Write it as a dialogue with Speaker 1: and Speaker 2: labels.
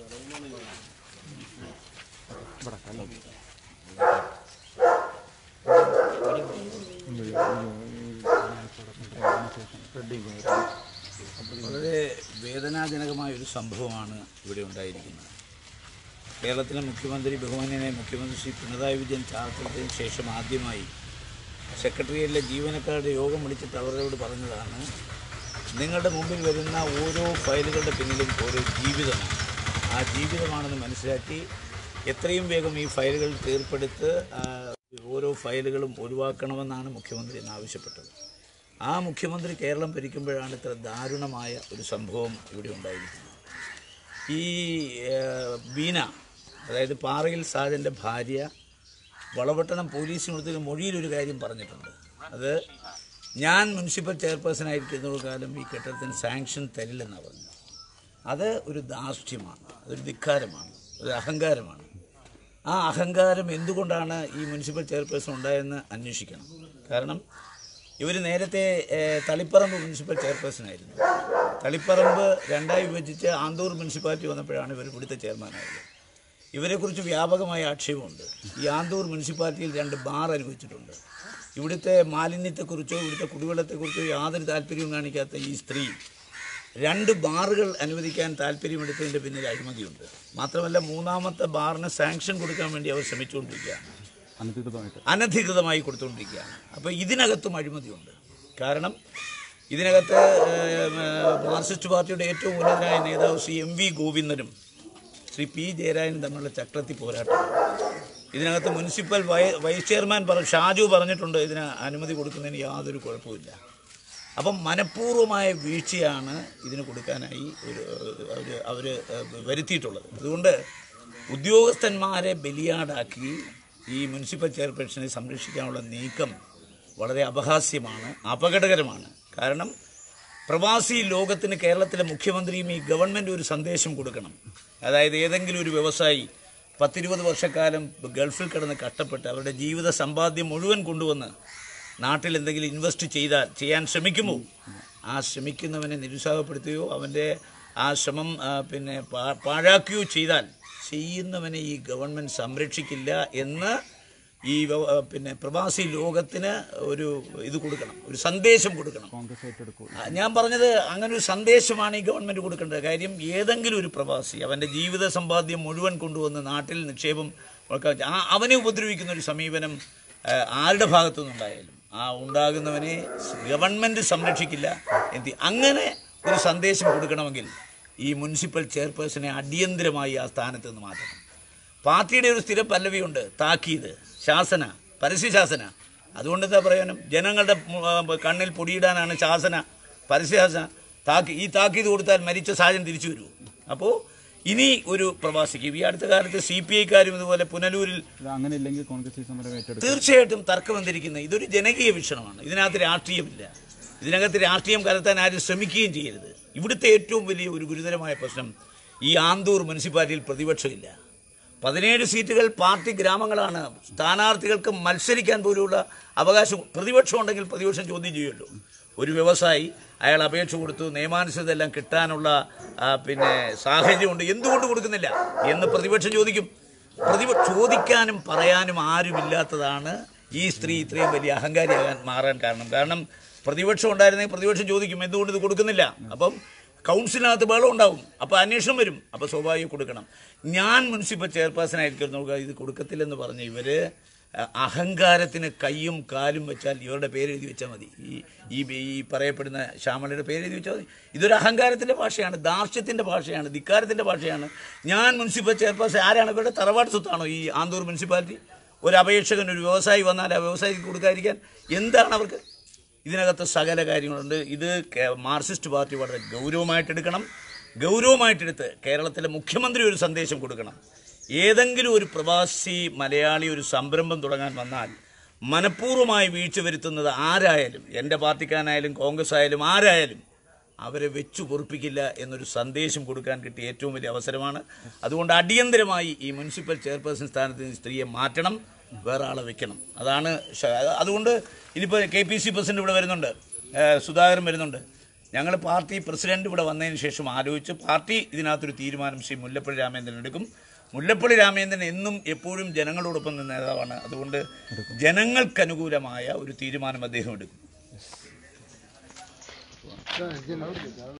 Speaker 1: വളരെ വേദനാജനകമായ ഒരു സംഭവമാണ് ഇവിടെ ഉണ്ടായിരിക്കുന്നത് കേരളത്തിലെ മുഖ്യമന്ത്രി ബഹുമാന്യനായ മുഖ്യമന്ത്രി ശ്രീ പിണറായി വിജയൻ ചാർത്തലത്തിന് ശേഷം ആദ്യമായി സെക്രട്ടറിയേറ്റിലെ ജീവനക്കാരുടെ യോഗം വിളിച്ചിട്ട് അവരോട് പറഞ്ഞതാണ് നിങ്ങളുടെ മുമ്പിൽ വരുന്ന ഓരോ ഫയലുകളുടെ പിന്നിലും ഓരോ ജീവിതമാണ് ആ ജീവിതമാണെന്ന് മനസ്സിലാക്കി എത്രയും വേഗം ഈ ഫയലുകൾ തീർപ്പെടുത്ത് ആ, ഓരോ ഫയലുകളും ഒഴിവാക്കണമെന്നാണ് മുഖ്യമന്ത്രി ഇന്ന് ആവശ്യപ്പെട്ടത് ആ മുഖ്യമന്ത്രി കേരളം ഭരിക്കുമ്പോഴാണ് ഇത്ര ദാരുണമായ ഒരു സംഭവം ഇവിടെ ഉണ്ടായിരിക്കുന്നത് ഈ ഏഹ്, ബീന അതായത് പാറയിൽ സാജൻ്റെ ഭാര്യ വളപട്ടണം പോലീസിന് കൊടുത്തൊരു മൊഴിയിലൊരു കാര്യം പറഞ്ഞിട്ടുണ്ട് അത് ഞാൻ മുനിസിപ്പൽ ചെയർപേഴ്സൺ ആയിരിക്കുന്ന കാലം ഈ കെട്ടിടത്തിന് സാങ്ഷൻ തരില്ലെന്നാണ് പറഞ്ഞത് അത് ഒരു ധാർഷ്ട്യമാണ് അതൊരു ധിക്കാരമാണ് ഒരു അഹങ്കാരമാണ് ആ അഹങ്കാരം എന്തുകൊണ്ടാണ് ഈ മുനിസിപ്പൽ ചെയർപേഴ്സൺ ഉണ്ടായെന്ന് അന്വേഷിക്കണം കാരണം ഇവർ നേരത്തെ ഏഹ്, തളിപ്പറമ്പ് മുനിസിപ്പൽ ചെയർപേഴ്സൺ ആയിരുന്നു തളിപ്പറമ്പ് രണ്ടായി വിഭജിച്ച് ആന്തൂർ മുനിസിപ്പാലിറ്റി വന്നപ്പോഴാണ് ഇവർ ഇവിടുത്തെ ചെയർമാനായത് ഇവരെക്കുറിച്ച് വ്യാപകമായ ആക്ഷേപമുണ്ട് ഈ ആന്തൂർ മുനിസിപ്പാലിറ്റിയിൽ രണ്ട് ബാർ അനുഭവിച്ചിട്ടുണ്ട് ഇവിടുത്തെ മാലിന്യത്തെക്കുറിച്ചോ ഇവിടുത്തെ കുടിവെള്ളത്തെക്കുറിച്ചോ യാതൊരു താല്പര്യവും കാണിക്കാത്ത ഈ സ്ത്രീ രണ്ട് ബാറുകൾ അനുവദിക്കാൻ താല്പര്യമെടുത്തതിൻ്റെ പിന്നിൽ അഴിമതിയുണ്ട് മാത്രമല്ല മൂന്നാമത്തെ ബാറിന് സാങ്ഷൻ കൊടുക്കാൻ വേണ്ടി അവർ ശ്രമിച്ചുകൊണ്ടിരിക്കുകയാണ്
Speaker 2: അനധികൃതമായിട്ട്
Speaker 1: അനധികൃതമായി കൊടുത്തുകൊണ്ടിരിക്കുകയാണ് അപ്പോൾ ഇതിനകത്തും അഴിമതിയുണ്ട് കാരണം ഇതിനകത്ത് ഏഹ്, മാർക്സിസ്റ്റ് പാർട്ടിയുടെ ഏറ്റവും ഉന്നതനായ നേതാവ് ശ്രീ എം വി ഗോവിന്ദനും ശ്രീ പി ജയരാജനും തമ്മിലുള്ള ചക്രത്തി പോരാട്ടം ഇതിനകത്ത് മുനിസിപ്പൽ വൈ വൈസ് ചെയർമാൻ പറ ഷാജു പറഞ്ഞിട്ടുണ്ട് ഇതിന് അനുമതി കൊടുക്കുന്നതിന് യാതൊരു കുഴപ്പമില്ല അപ്പം മനഃപൂർവ്വമായ വീഴ്ചയാണ് ഇതിന് കൊടുക്കാനായി ഒരു അവർ അവർ വരുത്തിയിട്ടുള്ളത് അതുകൊണ്ട് ഉദ്യോഗസ്ഥന്മാരെ ബലിയാടാക്കി ഈ മുനിസിപ്പൽ ചെയർപേഴ്സണെ സംരക്ഷിക്കാനുള്ള നീക്കം വളരെ അപഹാസ്യമാണ് അപകടകരമാണ് കാരണം പ്രവാസി ലോകത്തിന് കേരളത്തിലെ മുഖ്യമന്ത്രിയും ഈ ഗവൺമെൻറ് ഒരു സന്ദേശം കൊടുക്കണം അതായത് ഏതെങ്കിലും ഒരു വ്യവസായി പത്തിരുപത് വർഷക്കാലം ഗൾഫിൽ കിടന്ന് കഷ്ടപ്പെട്ട് അവരുടെ ജീവിത സമ്പാദ്യം മുഴുവൻ കൊണ്ടുവന്ന് നാട്ടിൽ എന്തെങ്കിലും ഇൻവെസ്റ്റ് ചെയ്താൽ ചെയ്യാൻ ശ്രമിക്കുമോ ആ ശ്രമിക്കുന്നവനെ നിരുത്സാഹപ്പെടുത്തുകയോ അവൻ്റെ ആ ശ്രമം ആ, പിന്നെ പാ- പാഴാക്കുകയോ ചെയ്താൽ ചെയ്യുന്നവനെ ഈ ഗവൺമെൻറ് സംരക്ഷിക്കില്ല എന്ന് ഈ വ്യവ- ആ, പിന്നെ പ്രവാസി ലോകത്തിന് ഒരു ഇത് കൊടുക്കണം ഒരു സന്ദേശം കൊടുക്കണം
Speaker 2: കോൺഗ്രസ് ഏറ്റെടുക്കും
Speaker 1: ആ, ഞാൻ പറഞ്ഞത് അങ്ങനെ ഒരു സന്ദേശമാണ് ഈ ഗവൺമെൻറ് കൊടുക്കേണ്ടത് കാര്യം ഏതെങ്കിലും ഒരു പ്രവാസി അവൻ്റെ ജീവിത സമ്പാദ്യം മുഴുവൻ കൊണ്ടുവന്ന് നാട്ടിൽ നിക്ഷേപം ഒക്കെ ആ അവനെ ഉപദ്രവിക്കുന്ന ഒരു സമീപനം ആ, ആരുടെ ഭാഗത്തു നിന്നുണ്ടായാലും ആ ഉണ്ടാകുന്നവനെ ഗവൺമെൻറ് സംരക്ഷിക്കില്ല എന്ത് അങ്ങനെ ഒരു സന്ദേശം കൊടുക്കണമെങ്കിൽ ഈ മുനിസിപ്പൽ ചെയർപേഴ്സണെ അടിയന്തരമായി ആ സ്ഥാനത്ത് നിന്ന് മാറ്റണം പാർട്ടിയുടെ ഒരു സ്ഥിര പല്ലവിയുണ്ട് താക്കീത് ശാസന പരസ്യശാസന അതുകൊണ്ട് എന്താ പറയാനും ജനങ്ങളുടെ മു- ആ, കണ്ണിൽ പൊടിയിടാനാണ് ശാസന പരസ്യശാസന താക്കി ഈ താക്കീത് കൊടുത്താൽ മരിച്ച സാഹചര്യം തിരിച്ചു വരൂ അപ്പോൾ ഇനി ഒരു പ്രവാസിക്ക് ഈ അടുത്ത കാലത്ത് സി പി ഐക്കാരും ഇതുപോലെ പുനലൂരിൽ
Speaker 2: ഇത് അങ്ങനെ ഇല്ലെങ്കിൽ കോൺഗ്രസ് ഈ സമരം ഏറ്റെടുക്കും
Speaker 1: തീർച്ചയായിട്ടും തർക്കം വന്നിരിക്കുന്നത് ഇതൊരു ജനകീയ വീക്ഷണമാണ് ഇതിനകത്ത് രാഷ്ട്രീയമില്ല ഇതിനകത്ത് രാഷ്ട്രീയം കലർത്താൻ ആരും ശ്രമിക്കുകയും ചെയ്യരുത് ഇവിടുത്തെ ഏറ്റവും വലിയ ഒരു ഗുരുതരമായ പ്രശ്നം ഈ ആന്തൂർ മുനിസിപ്പാലിറ്റിയിൽ പ്രതിപക്ഷമില്ല പതിനേഴ് സീറ്റുകൾ പാർട്ടി ഗ്രാമങ്ങളാണ് സ്ഥാനാർത്ഥികൾക്ക് മത്സരിക്കാൻ പോലുള്ള അവകാശം പ്രതിപക്ഷം ഉണ്ടെങ്കിൽ പ്രതിപക്ഷം ചോദ്യം ചെയ്യുമല്ലോ ഒരു വ്യവസായി അയാൾ അപേക്ഷ കൊടുത്തു നിയമാനുസൃതം എല്ലാം കിട്ടാനുള്ള ആ, പിന്നെ സാഹചര്യമുണ്ട് എന്തുകൊണ്ട് കൊടുക്കുന്നില്ല എന്ന് പ്രതിപക്ഷം ചോദിക്കും പ്രതിപ ചോദിക്കാനും പറയാനും ആരുമില്ലാത്തതാണ് ഈ സ്ത്രീ ഇത്രയും വലിയ അഹങ്കാരിയാകാൻ മാറാൻ കാരണം കാരണം പ്രതിപക്ഷം ഉണ്ടായിരുന്നെങ്കിൽ പ്രതിപക്ഷം ചോദിക്കും എന്തുകൊണ്ട് ഇത് കൊടുക്കുന്നില്ല അപ്പം കൗൺസിലിനകത്ത് ബഹളം ഉണ്ടാവും അപ്പോൾ അന്വേഷണം വരും അപ്പോൾ സ്വാഭാവികം കൊടുക്കണം ഞാൻ മുനിസിപ്പൽ ചെയർപേഴ്സൺ ആയിരിക്കും നോക്കുക ഇത് കൊടുക്കത്തില്ലെന്ന് പറഞ്ഞ് ഇവർ അഹങ്കാരത്തിന് കൈയും കാലും വെച്ചാൽ ഇവരുടെ പേരെഴുതി വെച്ചാൽ മതി ഈ ഈ ഈ പറയപ്പെടുന്ന ശ്യാമളയുടെ പേരെഴുതി വെച്ചാൽ മതി ഇതൊരു അഹങ്കാരത്തിൻ്റെ ഭാഷയാണ് ദാർഷ്ട്യത്തിൻ്റെ ഭാഷയാണ് ധിക്കാരത്തിൻ്റെ ഭാഷയാണ് ഞാൻ മുനിസിപ്പൽ ചെയർപേഴ്സൺ ആരാണ് ഇവരുടെ തറവാട് സ്വത്താണോ ഈ ആന്തൂർ മുനിസിപ്പാലിറ്റി ഒരു അപേക്ഷകൻ ഒരു വ്യവസായി വന്നാൽ ആ വ്യവസായിക്ക് കൊടുക്കാതിരിക്കാൻ എന്താണ് അവർക്ക് ഇതിനകത്ത് സകല കാര്യങ്ങളുണ്ട് ഇത് കേ- മാർക്സിസ്റ്റ് പാർട്ടി വളരെ ഗൗരവമായിട്ടെടുക്കണം ഗൗരവമായിട്ടെടുത്ത് കേരളത്തിലെ മുഖ്യമന്ത്രി ഒരു സന്ദേശം കൊടുക്കണം ഏതെങ്കിലും ഒരു പ്രവാസി മലയാളി ഒരു സംരംഭം തുടങ്ങാൻ വന്നാൽ മനഃപൂർവ്വമായി വീഴ്ച വരുത്തുന്നത് ആരായാലും എൻ്റെ പാർട്ടിക്കാരായാലും കോൺഗ്രസ് ആയാലും ആരായാലും അവരെ വെച്ചു പൊറുപ്പിക്കില്ല എന്നൊരു സന്ദേശം കൊടുക്കാൻ കിട്ടിയ ഏറ്റവും വലിയ അവസരമാണ് അതുകൊണ്ട് അടിയന്തരമായി ഈ മുനിസിപ്പൽ ചെയർപേഴ്സൺ സ്ഥാനത്ത് നിന്ന് സ്ത്രീയെ മാറ്റണം വേറെ ആളെ വെക്കണം അതാണ് ശ- അതുകൊണ്ട് ഇനിയിപ്പോൾ കെ പി സി പ്രസിഡന്റ് ഇവിടെ വരുന്നുണ്ട് ഏഹ് സുധാകരൻ വരുന്നുണ്ട് ഞങ്ങൾ പാർട്ടി പ്രസിഡന്റ് ഇവിടെ വന്നതിന് ശേഷം ആലോചിച്ച് പാർട്ടി ഇതിനകത്തൊരു തീരുമാനം ശ്രീ മുല്ലപ്പള്ളി രാമേന്ദ്രൻ എടുക്കും മുല്ലപ്പള്ളി രാമേന്ദ്രൻ എന്നും എപ്പോഴും ജനങ്ങളോടൊപ്പം നിന്ന നേതാവാണ് അതുകൊണ്ട് ജനങ്ങൾക്കനുകൂലമായ ഒരു തീരുമാനം അദ്ദേഹം എടുക്കും